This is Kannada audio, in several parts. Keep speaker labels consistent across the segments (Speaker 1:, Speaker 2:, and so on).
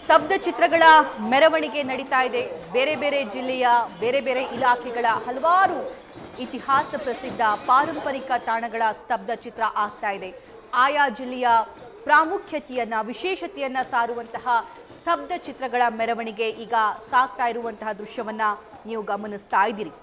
Speaker 1: ಸ್ತಬ್ಧ ಚಿತ್ರಗಳ ಮೆರವಣಿಗೆ ನಡೀತಾ ಇದೆ ಬೇರೆ ಬೇರೆ ಜಿಲ್ಲೆಯ ಬೇರೆ ಬೇರೆ ಇಲಾಖೆಗಳ ಹಲವಾರು ಇತಿಹಾಸ ಪ್ರಸಿದ್ಧ ಪಾರಂಪರಿಕ ತಾಣಗಳ ಸ್ತಬ್ಧ ಚಿತ್ರ ಆಗ್ತಾ ಇದೆ ಆಯಾ ಜಿಲ್ಲೆಯ ಪ್ರಾಮುಖ್ಯತೆಯನ್ನ ವಿಶೇಷತೆಯನ್ನ ಸಾರುವಂತಹ ಸ್ತಬ್ಧ ಚಿತ್ರಗಳ ಮೆರವಣಿಗೆ ಈಗ ಸಾಗ್ತಾ ಇರುವಂತಹ ದೃಶ್ಯವನ್ನ ನೀವು ಗಮನಿಸ್ತಾ ಇದ್ದೀರಿ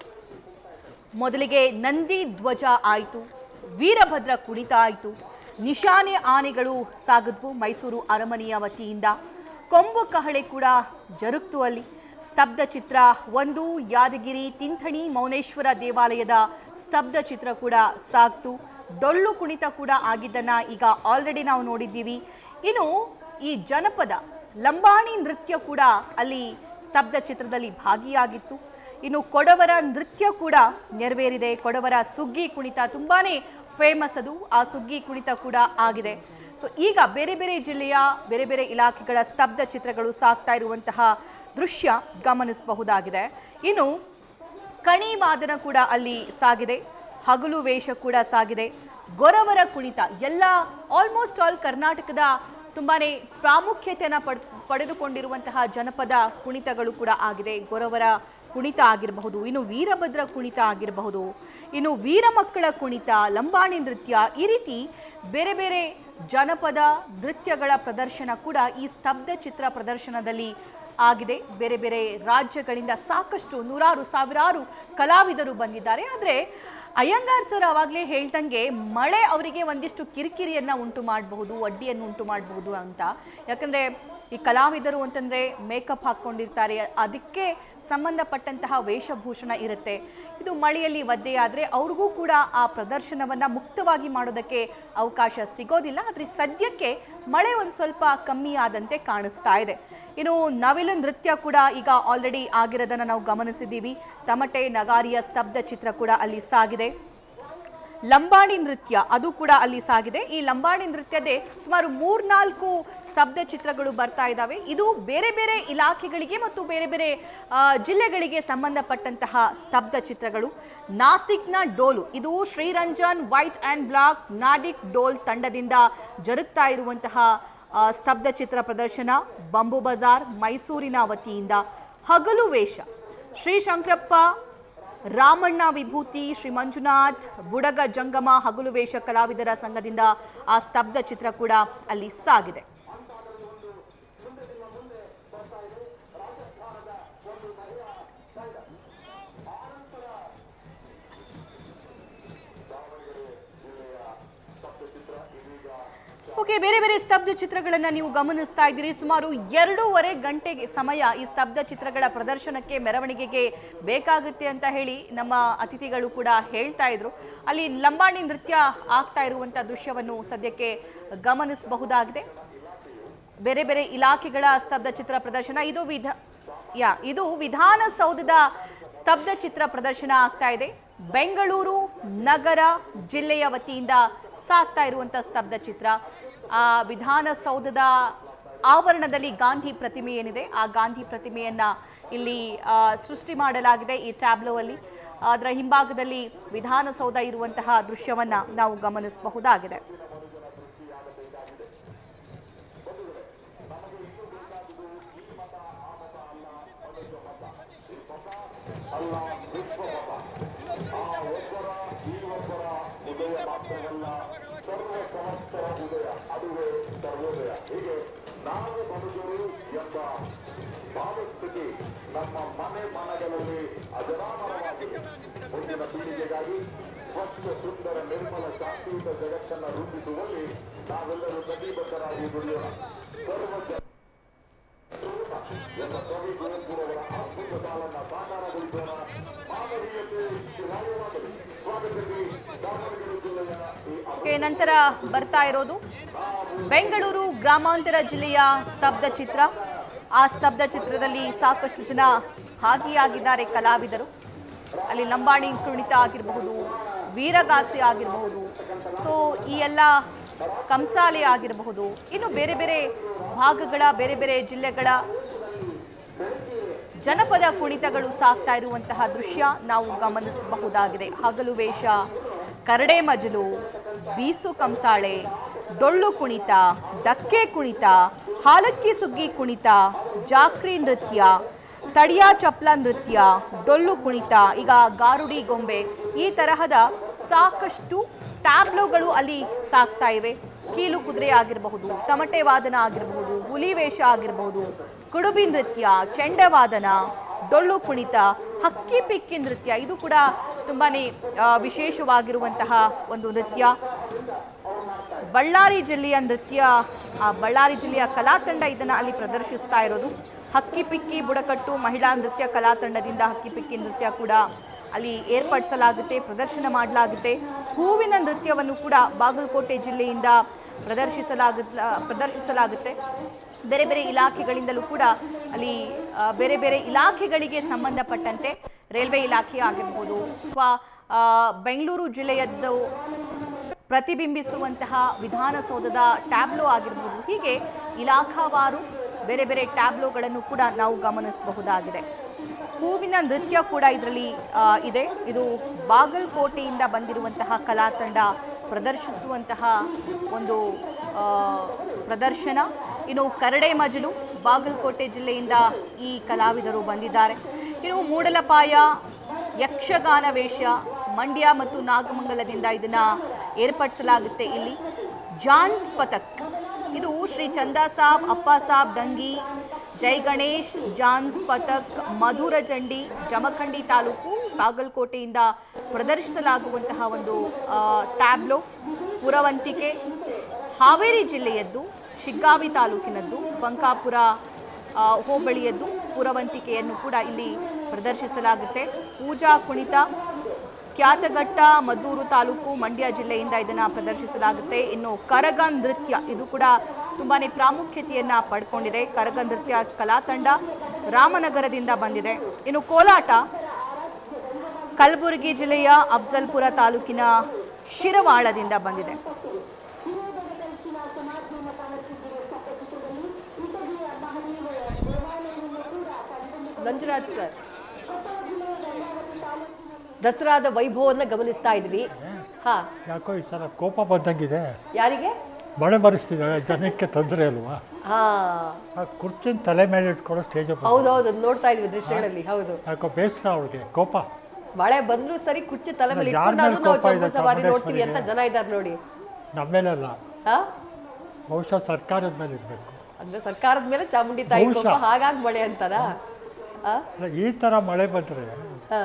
Speaker 1: ಮೊದಲಿಗೆ ನಂದಿ ಧ್ವಜ ಆಯಿತು ವೀರಭದ್ರ ಕುಣಿತ ಆಯಿತು ನಿಶಾನೆ ಆನೆಗಳು ಸಾಗಿದ್ವು ಮೈಸೂರು ಅರಮನೆಯ ವತಿಯಿಂದ ಕೊಂಬು ಕಹಳೆ ಕೂಡ ಜರುಗ್ತು ಅಲ್ಲಿ ಸ್ತಬ್ಧ ಚಿತ್ರ ಒಂದು ಯಾದಗಿರಿ ತಿಂಥಣಿ ಮೌನೇಶ್ವರ ದೇವಾಲಯದ ಸ್ತಬ್ಧ ಚಿತ್ರ ಕೂಡ ಸಾಗ್ತು ಡೊಳ್ಳು ಕುಣಿತ ಕೂಡ ಆಗಿದ್ದನ್ನ ಈಗ ಆಲ್ರೆಡಿ ನಾವು ನೋಡಿದ್ದೀವಿ ಇನ್ನು ಈ ಜನಪದ ಲಂಬಾಣಿ ನೃತ್ಯ ಕೂಡ ಅಲ್ಲಿ ಸ್ತಬ್ಧ ಚಿತ್ರದಲ್ಲಿ ಭಾಗಿಯಾಗಿತ್ತು ಇನ್ನು ಕೊಡವರ ನೃತ್ಯ ಕೂಡ ನೆರವೇರಿದೆ ಕೊಡವರ ಸುಗ್ಗಿ ಕುಣಿತ ತುಂಬಾನೇ ಫೇಮಸ್ ಅದು ಆ ಸುಗ್ಗಿ ಕುಣಿತ ಕೂಡ ಆಗಿದೆ ಸೊ ಈಗ ಬೇರೆ ಬೇರೆ ಜಿಲ್ಲೆಯ ಬೇರೆ ಬೇರೆ ಇಲಾಖೆಗಳ ಸ್ತಬ್ಧ ಚಿತ್ರಗಳು ಸಾಗ್ತಾ ಇರುವಂತಹ ದೃಶ್ಯ ಗಮನಿಸಬಹುದಾಗಿದೆ ಇನ್ನು ಕಣಿವಾದನ ಕೂಡ ಅಲ್ಲಿ ಸಾಗಿದೆ ಹಗಲು ವೇಷ ಕೂಡ ಸಾಗಿದೆ ಗೊರವರ ಕುಣಿತ ಎಲ್ಲ ಆಲ್ಮೋಸ್ಟ್ ಆಲ್ ಕರ್ನಾಟಕದ ತುಂಬಾನೇ ಪ್ರಾಮುಖ್ಯತೆಯನ್ನು ಪಡ್ ಪಡೆದುಕೊಂಡಿರುವಂತಹ ಜನಪದ ಕುಣಿತಗಳು ಕೂಡ ಆಗಿದೆ ಗೊರವರ ಕುಣಿತ ಆಗಿರಬಹುದು ಇನ್ನು ವೀರಭದ್ರ ಕುಣಿತ ಆಗಿರಬಹುದು ಇನ್ನು ವೀರಮಕ್ಕಳ ಕುಣಿತ ಲಂಬಾಣಿ ನೃತ್ಯ ಈ ರೀತಿ ಬೇರೆ ಬೇರೆ ಜನಪದ ನೃತ್ಯಗಳ ಪ್ರದರ್ಶನ ಕೂಡ ಈ ಸ್ತಬ್ಧ ಚಿತ್ರ ಪ್ರದರ್ಶನದಲ್ಲಿ ಆಗಿದೆ ಬೇರೆ ಬೇರೆ ರಾಜ್ಯಗಳಿಂದ ಸಾಕಷ್ಟು ನೂರಾರು ಸಾವಿರಾರು ಕಲಾವಿದರು ಬಂದಿದ್ದಾರೆ ಆದರೆ ಅಯ್ಯಂಗಾರ್ ಸರ್ ಅವಾಗಲೇ ಹೇಳ್ದಂಗೆ ಮಳೆ ಅವರಿಗೆ ಒಂದಿಷ್ಟು ಕಿರಿಕಿರಿಯನ್ನು ಉಂಟು ಮಾಡಬಹುದು ಅಡ್ಡಿಯನ್ನು ಉಂಟು ಮಾಡಬಹುದು ಅಂತ ಯಾಕಂದರೆ ಈ ಕಲಾವಿದರು ಅಂತಂದರೆ ಮೇಕಪ್ ಹಾಕ್ಕೊಂಡಿರ್ತಾರೆ ಅದಕ್ಕೆ ಸಂಬಂಧಪಟ್ಟಂತಹ ವೇಷಭೂಷಣ ಇರುತ್ತೆ ಇದು ಮಳೆಯಲ್ಲಿ ಒದ್ದೆಯಾದರೆ ಅವ್ರಿಗೂ ಕೂಡ ಆ ಪ್ರದರ್ಶನವನ್ನು ಮುಕ್ತವಾಗಿ ಮಾಡೋದಕ್ಕೆ ಅವಕಾಶ ಸಿಗೋದಿಲ್ಲ ಆದರೆ ಸದ್ಯಕ್ಕೆ ಮಳೆ ಒಂದು ಸ್ವಲ್ಪ ಕಮ್ಮಿ ಆದಂತೆ ಕಾಣಿಸ್ತಾ ಇದೆ ಇನ್ನು ನವಿಲು ನೃತ್ಯ ಕೂಡ ಈಗ ಆಲ್ರೆಡಿ ಆಗಿರೋದನ್ನು ನಾವು ಗಮನಿಸಿದ್ದೀವಿ ತಮಟೆ ನಗಾರಿಯ ಸ್ತಬ್ಧ ಚಿತ್ರ ಕೂಡ ಅಲ್ಲಿ ಸಾಗಿದೆ ಲಂಬಾಣಿ ನೃತ್ಯ ಅದು ಕೂಡ ಅಲ್ಲಿ ಸಾಗಿದೆ ಈ ಲಂಬಾಣಿ ನೃತ್ಯದೇ ಸುಮಾರು ಮೂರ್ನಾಲ್ಕು ಸ್ತಬ್ಧ ಚಿತ್ರಗಳು ಬರ್ತಾ ಇದ್ದಾವೆ ಇದು ಬೇರೆ ಬೇರೆ ಇಲಾಖೆಗಳಿಗೆ ಮತ್ತು ಬೇರೆ ಬೇರೆ ಆ, ಜಿಲ್ಲೆಗಳಿಗೆ ಸಂಬಂಧಪಟ್ಟಂತಹ ಸ್ತಬ್ಧ ಚಿತ್ರಗಳು ನಾಸಿಕ್ನ ಡೋಲು ಇದು ಶ್ರೀರಂಜನ್ ವೈಟ್ ಆ್ಯಂಡ್ ಬ್ಲಾಕ್ ನಾಡಿಕ್ ಡೋಲ್ ತಂಡದಿಂದ ಜರುಗ್ತಾ ಇರುವಂತಹ ಆ, ಸ್ತಬ್ಧ ಚಿತ್ರ ಪ್ರದರ್ಶನ ಬಂಬು ಬಜಾರ್ ಮೈಸೂರಿನ ವತಿಯಿಂದ ಹಗಲು ವೇಷ ಶ್ರೀ ಶಂಕರಪ್ಪ ರಾಮಣ್ಣ ವಿಭೂತಿ ಶ್ರೀ ಮಂಜುನಾಥ್ ಬುಡಗ ಜಂಗಮ ಹಗಲು ವೇಷ ಕಲಾವಿದರ ಸಂಘದಿಂದ ಆ ಸ್ತಬ್ಧ ಚಿತ್ರ ಕೂಡ ಅಲ್ಲಿ ಸಾಗಿದೆ ಓಕೆ ಬೇರೆ ಬೇರೆ ಸ್ತಬ್ಧ ಚಿತ್ರಗಳನ್ನು ನೀವು ಗಮನಿಸ್ತಾ ಇದ್ದೀರಿ ಸುಮಾರು ಎರಡೂವರೆ ಗಂಟೆಗೆ ಸಮಯ ಈ ಸ್ತಬ್ಧ ಚಿತ್ರಗಳ ಪ್ರದರ್ಶನಕ್ಕೆ ಮೆರವಣಿಗೆಗೆ ಬೇಕಾಗುತ್ತೆ ಅಂತ ಹೇಳಿ ನಮ್ಮ ಅತಿಥಿಗಳು ಕೂಡ ಹೇಳ್ತಾ ಇದ್ರು ಅಲ್ಲಿ ಲಂಬಾಣಿ ನೃತ್ಯ ಆಗ್ತಾ ಇರುವಂಥ ದೃಶ್ಯವನ್ನು ಸದ್ಯಕ್ಕೆ ಗಮನಿಸಬಹುದಾಗಿದೆ ಬೇರೆ ಬೇರೆ ಇಲಾಖೆಗಳ ಸ್ತಬ್ಧ ಚಿತ್ರ ಪ್ರದರ್ಶನ ಇದು ವಿಧ ಯಾ ಇದು ವಿಧಾನಸೌಧದ ಸ್ತಬ್ಧ ಚಿತ್ರ ಪ್ರದರ್ಶನ ಆಗ್ತಾ ಇದೆ ಬೆಂಗಳೂರು ನಗರ ಜಿಲ್ಲೆಯ ವತಿಯಿಂದ ಸಾಗ್ತಾ ಇರುವಂಥ ಸ್ತಬ್ಧ ಚಿತ್ರ ಆ ವಿಧಾನಸೌಧದ ಆವರಣದಲ್ಲಿ ಗಾಂಧಿ ಪ್ರತಿಮೆ ಏನಿದೆ ಆ ಗಾಂಧಿ ಪ್ರತಿಮೆಯನ್ನ ಇಲ್ಲಿ ಆ, ಸೃಷ್ಟಿ ಮಾಡಲಾಗಿದೆ ಈ ಟ್ಯಾಬ್ಲೋ ಅಲ್ಲಿ ಅದರ ಹಿಂಭಾಗದಲ್ಲಿ ವಿಧಾನಸೌಧ ಇರುವಂತಹ ದೃಶ್ಯವನ್ನ ನಾವು ಗಮನಿಸಬಹುದಾಗಿದೆ ಓಕೆ ನಂತರ ಬರ್ತಾ ಇರೋದು ಬೆಂಗಳೂರು ಗ್ರಾಮಾಂತರ ಜಿಲ್ಲೆಯ ಸ್ತಬ್ಧ ಚಿತ್ರ ಆ ಸ್ತಬ್ಧ ಚಿತ್ರದಲ್ಲಿ ಸಾಕಷ್ಟು ಜನ ಭಾಗಿಯಾಗಿದ್ದಾರೆ ಕಲಾವಿದರು ಅಲ್ಲಿ ಲಂಬಾಣಿ ಕುಣಿತ ಆಗಿರಬಹುದು ವೀರಗಾಸೆ ಆಗಿರಬಹುದು ಸೊ ಈ ಎಲ್ಲ ಕಂಸಾಲೆ ಆಗಿರಬಹುದು ಇನ್ನು ಬೇರೆ ಬೇರೆ ಭಾಗಗಳ ಬೇರೆ ಬೇರೆ ಜಿಲ್ಲೆಗಳ ಜನಪದ ಕುಣಿತಗಳು ಸಾಗ್ತಾ ಇರುವಂತಹ ದೃಶ್ಯ ನಾವು ಗಮನಿಸಬಹುದಾಗಿದೆ ಹಗಲು ವೇಷ ಕರಡೆ ಮಜಲು ಬೀಸು ಕಂಸಾಳೆ ಡೊಳ್ಳು ಕುಣಿತ ಡಕ್ಕೆ ಕುಣಿತ ಹಾಲಕ್ಕಿ ಸುಗ್ಗಿ ಕುಣಿತ ಜಾಕ್ರಿ ನೃತ್ಯ ತಡಿಯಾ ಚಪ್ಲ ನೃತ್ಯ ಡೊಳ್ಳು ಕುಣಿತ ಈಗ ಗಾರುಡಿ ಗೊಂಬೆ ಈ ತರಹದ ಸಾಕಷ್ಟು ಟ್ಯಾಬ್ಲೋಗಳು ಅಲ್ಲಿ ಸಾಕ್ತಾ ಇವೆ ಕೀಲು ಕುದುರೆ ಆಗಿರಬಹುದು ತಮಟೆ ವಾದನ ಆಗಿರಬಹುದು ಹುಲಿ ವೇಷ ಆಗಿರಬಹುದು ಕುಡುಬಿ ನೃತ್ಯ ಚೆಂಡವಾದನ ಡೊಳ್ಳು ಕುಣಿತ ಹಕ್ಕಿ ಪಿಕ್ಕಿ ನೃತ್ಯ ಇದು ಕೂಡ ತುಂಬಾನೇ ಆ, ವಿಶೇಷವಾಗಿರುವಂತಹ ಒಂದು ನೃತ್ಯ ಬಳ್ಳಾರಿ ಜಿಲ್ಲೆಯ ನೃತ್ಯ ಆ ಬಳ್ಳಾರಿ ಜಿಲ್ಲೆಯ ಕಲಾತಂಡ ಇದನ್ನು ಅಲ್ಲಿ ಪ್ರದರ್ಶಿಸ್ತಾ ಇರೋದು ಹಕ್ಕಿ ಪಿಕ್ಕಿ ಬುಡಕಟ್ಟು ಮಹಿಳಾ ನೃತ್ಯ ಕಲಾತಂಡದಿಂದ ಹಕ್ಕಿ ಪಿಕ್ಕಿ ನೃತ್ಯ ಕೂಡ ಅಲ್ಲಿ ಏರ್ಪಡಿಸಲಾಗುತ್ತೆ ಪ್ರದರ್ಶನ ಮಾಡಲಾಗುತ್ತೆ ಹೂವಿನ ನೃತ್ಯವನ್ನು ಕೂಡ ಬಾಗಲಕೋಟೆ ಜಿಲ್ಲೆಯಿಂದ ಪ್ರದರ್ಶಿಸಲಾಗ ಪ್ರದರ್ಶಿಸಲಾಗುತ್ತೆ ಬೇರೆ ಬೇರೆ ಇಲಾಖೆಗಳಿಂದಲೂ ಕೂಡ ಅಲ್ಲಿ ಆ, ಬೇರೆ ಬೇರೆ ಇಲಾಖೆಗಳಿಗೆ ಸಂಬಂಧಪಟ್ಟಂತೆ ರೈಲ್ವೆ ಇಲಾಖೆ ಆಗಿರ್ಬೋದು ಅಥವಾ ಆ, ಬೆಂಗಳೂರು ಜಿಲ್ಲೆಯದ್ದು ಪ್ರತಿಬಿಂಬಿಸುವಂತಹ ವಿಧಾನಸೌಧದ ಟ್ಯಾಬ್ಲೋ ಆಗಿರ್ಬೋದು ಹೀಗೆ ಇಲಾಖಾವಾರು ಬೇರೆ ಬೇರೆ ಟ್ಯಾಬ್ಲೋಗಳನ್ನು ಕೂಡ ನಾವು ಗಮನಿಸಬಹುದಾಗಿದೆ ಹೂವಿನ ನೃತ್ಯ ಕೂಡ ಇದರಲ್ಲಿ ಆ, ಇದೆ ಇದು ಬಾಗಲಕೋಟೆಯಿಂದ ಬಂದಿರುವಂತಹ ಕಲಾತಂಡ ಪ್ರದರ್ಶಿಸುವಂತಹ ಒಂದು ಆ, ಪ್ರದರ್ಶನ ಇನ್ನು ಕರಡೆ ಮಜಲು ಬಾಗಲಕೋಟೆ ಜಿಲ್ಲೆಯಿಂದ ಈ ಕಲಾವಿದರು ಬಂದಿದ್ದಾರೆ ಇನ್ನು ಮೂಡಲಪಾಯ ಯಕ್ಷಗಾನ ವೇಷ ಮಂಡ್ಯ ಮತ್ತು ನಾಗಮಂಗಲದಿಂದ ಇದನ್ನ ಏರ್ಪಡಿಸಲಾಗುತ್ತೆ ಇಲ್ಲಿ ಜಾನ್ಸ್ ಪಥಕ್ ಇದು ಶ್ರೀ ಚಂದಾ ಸಾಬ್ ಅಪ್ಪ ಸಾಬ್ ದಂಗಿ ಜೈ ಗಣೇಶ್ ಜಾನ್ಸ್ ಪಥಕ್ ಮಧುರ ಜಂಡಿ ಜಮಖಂಡಿ ತಾಲೂಕು ಬಾಗಲಕೋಟೆಯಿಂದ ಪ್ರದರ್ಶಿಸಲಾಗುವಂತಹ ಒಂದು ಆ, ಟ್ಯಾಬ್ಲೋ ಪುರವಂತಿಕೆ ಹಾವೇರಿ ಜಿಲ್ಲೆಯದ್ದು ಶಿಗ್ಗಾವಿ ತಾಲೂಕಿನದ್ದು ಬಂಕಾಪುರ ಆ, ಹೋಬಳಿಯದ್ದು ಪುರವಂತಿಕೆಯನ್ನು ಕೂಡ ಇಲ್ಲಿ ಪ್ರದರ್ಶಿಸಲಾಗುತ್ತೆ ಪೂಜಾ ಕುಣಿತ ಕ್ಯಾತಘಟ್ಟ ಮದ್ದೂರು ತಾಲೂಕು ಮಂಡ್ಯ ಜಿಲ್ಲೆಯಿಂದ ಇದನ್ನು ಪ್ರದರ್ಶಿಸಲಾಗುತ್ತೆ ಇನ್ನು ಕರಗ ನೃತ್ಯ ಇದು ಕೂಡ ತುಂಬಾನೇ ಪ್ರಾಮುಖ್ಯತೆಯನ್ನ ಪಡ್ಕೊಂಡಿದೆ ಕರಗ ನೃತ್ಯ ಕಲಾತಂಡ ರಾಮನಗರದಿಂದ ಬಂದಿದೆ ಇನ್ನು ಕೋಲಾಟ ಕಲಬುರಗಿ ಜಿಲ್ಲೆಯ ಅಫ್ಜಲ್ಪುರ ತಾಲೂಕಿನ ಶಿರವಾಳದಿಂದ ಬಂದಿದೆ
Speaker 2: ನಂಜರಾಜ್ ಸರ್ ದಸರಾದ ವೈಭವನ್ನ ಗಮನಿಸ್ತಾ ಇದ್ವಿ ಹಾ
Speaker 3: ಯಾಕೋ ಈ ಸಲ ಕೋಪ ಬಂದಂಗಿದೆ
Speaker 2: ಯಾರಿಗೆ
Speaker 3: ಮಳೆ ಬರಿಸ್ತಿದ್ದಾಳೆ ಜನಕ್ಕೆ ತೊಂದರೆ ಅಲ್ವಾ
Speaker 2: ಹಾ
Speaker 3: ಆ ಕುರ್ಚಿನ ತಲೆ ಮೇಲೆ ಇಟ್ಕೊಳ್ಳೋ ಸ್ಟೇಜ್
Speaker 2: ಹೌದೌದು ಅದ್ ನೋಡ್ತಾ ಇದ್ವಿ ದೃಶ್ಯಗಳಲ್ಲಿ ಹೌದು
Speaker 3: ಯಾಕೋ ಬೇಸರ ಅವ್ಳಿಗೆ ಕೋಪ
Speaker 2: ಮಳೆ ಬಂದ್ರು ಸರಿ ಕುರ್ಚಿ ತಲೆ ಮೇಲೆ
Speaker 3: ಯಾರ್ ಮೇಲೆ
Speaker 2: ಇಟ್ಕೊಂಡಾದ್ರೂ ನಾವು
Speaker 3: ಕೋಪ
Speaker 2: ಜಂಬೂ
Speaker 3: ಇದೆ
Speaker 2: ಸವಾರಿ ನೋಡ್ತೀವಿ ಅಂತ
Speaker 3: ಚಾಮುಂಡೇಶ್ವರಿಗೆ?
Speaker 2: ಜನ ಇದ್ದಾರೆ ನೋಡಿ
Speaker 3: ನಮ್ಮೇಲಲ್ಲ
Speaker 2: ಹಾ
Speaker 3: ಬಹುಶಃ ಸರ್ಕಾರದ ಮೇಲೆ ಇರಬೇಕು
Speaker 2: ಅಂದ್ರೆ ಸರ್ಕಾರದ ಮೇಲೆ ಚಾಮುಂಡಿ ತಾಯಿ
Speaker 3: ಬಹುಶಃ.
Speaker 2: ಕೋಪ ಹಾಗಾಗಿ ಮಳೆ ಅಂತಾರ ಹಾ
Speaker 3: ಈ ಥರ ಮಳೆ ಬಂದರೆ
Speaker 2: ಹಾ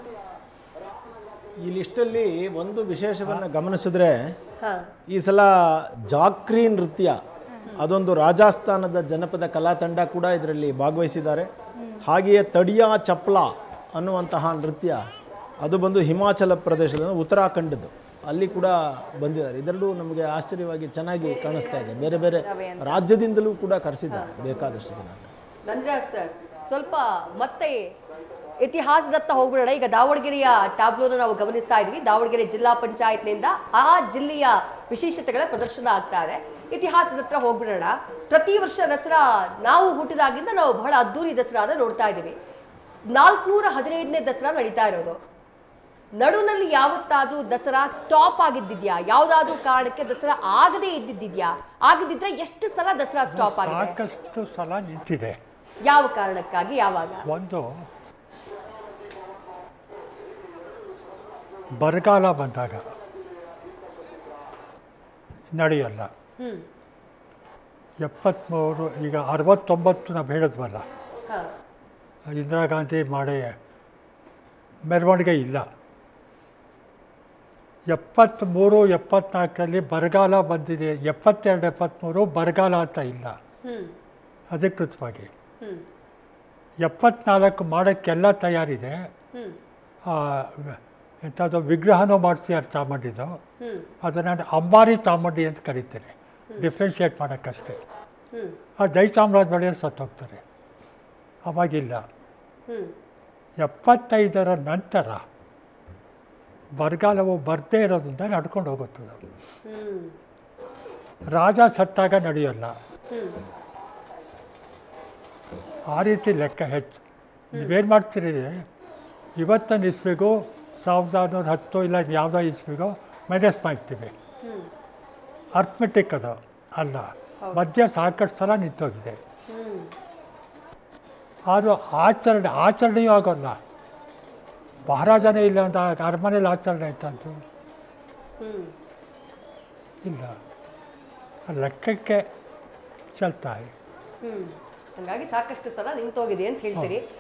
Speaker 4: ಈ ಲಿಸ್ಟಲ್ಲಿ ಒಂದು ವಿಶೇಷವನ್ನು ಗಮನಿಸಿದ್ರೆ
Speaker 2: ಹಾ
Speaker 4: ಈ ಸಲ ಜಾಕ್ರಿ ನೃತ್ಯ ಅದೊಂದು ರಾಜಸ್ಥಾನದ ಜನಪದ ಕಲಾ ತಂಡ ಕೂಡ ಇದರಲ್ಲಿ ಭಾಗವಹಿಸಿದ್ದಾರೆ ಹಾಗೆಯೇ ತಡಿಯಾ ಚಪ್ಲ ಅನ್ನುವಂತಹ ನೃತ್ಯ ಅದು ಬಂದು ಹಿಮಾಚಲ ಪ್ರದೇಶದ ಉತ್ತರಾಖಂಡದ್ದು ಅಲ್ಲಿ ಕೂಡ ಬಂದಿದ್ದಾರೆ ಇದೆರಡೂ ನಮಗೆ ಆಶ್ಚರ್ಯವಾಗಿ ಚೆನ್ನಾಗಿ ಕಾಣಿಸ್ತಾ ಇದೆ ಬೇರೆ ಬೇರೆ ರಾಜ್ಯದಿಂದಲೂ ಕೂಡ ಕರೆಸಿದ್ದಾರೆ ಬೇಕಾದಷ್ಟು ಜನ
Speaker 2: ನಂಜರಾಜ್ ಸರ್ ಸ್ವಲ್ಪ ಮತ್ತೆ ಇತಿಹಾಸದತ್ತ ಹೋಗ್ಬಿಡೋಣ ಈಗ ದಾವಣಗೆರೆಯ ಟ್ಯಾಬ್ಲೋನ ನಾವು ಗಮನಿಸ್ತಾ ಇದ್ವಿ ದಾವಣಗೆರೆ ಜಿಲ್ಲಾ ಪಂಚಾಯತ್ನಿಂದ ಆ ಜಿಲ್ಲೆಯ ವಿಶೇಷತೆಗಳ ಪ್ರದರ್ಶನ ಆಗ್ತಾ ಇದೆ ಇತಿಹಾಸದ ಹತ್ರ ಹೋಗ್ಬಿಡೋಣ ಪ್ರತಿ ವರ್ಷ ದಸರಾ ನಾವು ಹುಟ್ಟಿದಾಗಿಂದ ನಾವು ಬಹಳ ಅದ್ದೂರಿ ದಸರಾನ ನೋಡ್ತಾ ಇದ್ದೀವಿ ನಾಲ್ಕುನೂರ ಹದಿನೈದನೇ ದಸರಾ ನಡೀತಾ ಇರೋದು ನಡುನಲ್ಲಿ ಯಾವತ್ತಾದ್ರೂ ದಸರಾ ಸ್ಟಾಪ್ ಆಗಿದ್ದಿದ್ಯಾ ಯಾವ್ದಾದ್ರೂ ಕಾರಣಕ್ಕೆ ದಸರಾ ಆಗದೇ ಇದ್ದಿದ್ದಿದ್ಯಾ ಆಗಿದ್ದಿದ್ರೆ ಎಷ್ಟು ಸಲ ದಸರಾ ಸ್ಟಾಪ್ ಆಗಿದೆ
Speaker 3: ಸಾಕಷ್ಟು ಸಲ ನಿಂತಿದೆ
Speaker 2: ಯಾವ ಕಾರಣಕ್ಕಾಗಿ ಯಾವಾಗ
Speaker 3: ಒಂದು ಬರಗಾಲ ಬಂದಾಗ ನಡೆಯಲ್ಲ
Speaker 2: ಹ್ಮ್
Speaker 3: ಎಪ್ಪತ್ತ್ಮೂರು ಈಗ ಅರವತ್ತೊಂಬತ್ತು ನಾವು ಹೇಳಿದ್ವಲ್ಲ
Speaker 2: ಹಾ
Speaker 3: ಇಂದಿರಾ ಗಾಂಧಿ ಮಾಡಿ ಮೆರವಣಿಗೆ ಇಲ್ಲ ಎಪ್ಪತ್ತ್ಮೂರು ಎಪ್ಪತ್ನಾಲ್ಕರಲ್ಲಿ ಬರಗಾಲ ಬಂದಿದೆ ಎಪ್ಪತ್ತೆರಡು ಎಪ್ಪತ್ತ್ಮೂರು ಬರಗಾಲ ಅಂತ ಇಲ್ಲ
Speaker 2: ಹ್ಮ್
Speaker 3: ಅಧಿಕೃತವಾಗಿ
Speaker 2: ಹ್ಮ್
Speaker 3: ಎಪ್ಪತ್ನಾಲ್ಕು ಮಾಡೋಕ್ಕೆಲ್ಲ ತಯಾರಿದೆ
Speaker 2: ಹ್ಮ್
Speaker 3: ಆ, ಎಂಥದ್ದು ವಿಗ್ರಹನೂ ಮಾಡಿಸ್ತಾರೆ ಚಾಮುಂಡಿದು
Speaker 2: ಹ್ಮ್
Speaker 3: ಅದನ್ನು ಅಂಬಾರಿ ಚಾಮುಂಡಿ ಅಂತ ಕರಿತೇನೆ ಡಿಫ್ರೆನ್ಷಿಯೇಟ್ ಮಾಡೋಕ್ಕಷ್ಟೇ
Speaker 2: ಹ್ಮ್
Speaker 3: ಆ ಜೈ ಚಾಮರಾಜ ಸತ್ತೋಗ್ತಾರೆ ಅವಾಗಿಲ್ಲ
Speaker 2: ಹ್ಮ್
Speaker 3: ಎಪ್ಪತ್ತೈದರ ನಂತರ ಬರಗಾಲವು ಬರದೇ ಇರೋದ್ರಿಂದ ನಡ್ಕೊಂಡು ಹೋಗುತ್ತದೆ
Speaker 2: ಹ್ಮ್
Speaker 3: ರಾಜ ಸತ್ತಾಗ ನಡೆಯೋಲ್ಲ
Speaker 2: ಹ್ಮ್
Speaker 3: ಆ ರೀತಿ ಲೆಕ್ಕ ಹೆಚ್ಚು ನೀವೇನು ಮಾಡ್ತೀರಿ ಇವತ್ತೊಂದು ಇಸ್ವಿಗೂ ಸಾವಿರದ ಆರುನೂರ ಹತ್ತು ಇಲ್ಲ ಯಾವುದೋ ಇಸ್ವಿಗೂ ಮೈನಸ್ ಮಾಡ್ತೀವಿ
Speaker 2: ಹ್ಮ್
Speaker 3: ಅರ್ಥಮೆಟಿಕ್ ಅದು ಅಲ್ಲ ಮಧ್ಯ ಸಾಕಷ್ಟು ಸಲ ನಿಂತೋಗಿದೆ
Speaker 2: ಹ್ಮ್
Speaker 3: ಆದರೂ ಆಚರಣೆ ಆಚರಣೆಯೂ ಆಗೋಲ್ಲ ಮಹಾರಾಜನೇ ಇಲ್ಲ ಅಂತ ಅರಮನೇಲಿ ಆಚರಣೆ ಆಯ್ತಂತು
Speaker 2: ಹ್ಮ್
Speaker 3: ಇಲ್ಲ ಲೆಕ್ಕಕ್ಕೆ ಚಲ್ತಾ ಇದೆ
Speaker 2: ಹ್ಮ್ ಹಂಗಾಗಿ ಸಾಕಷ್ಟು ಸಲ ನಿಂತೋಗಿದೆ ಅಂತ ಹೇಳ್ತೀರಿ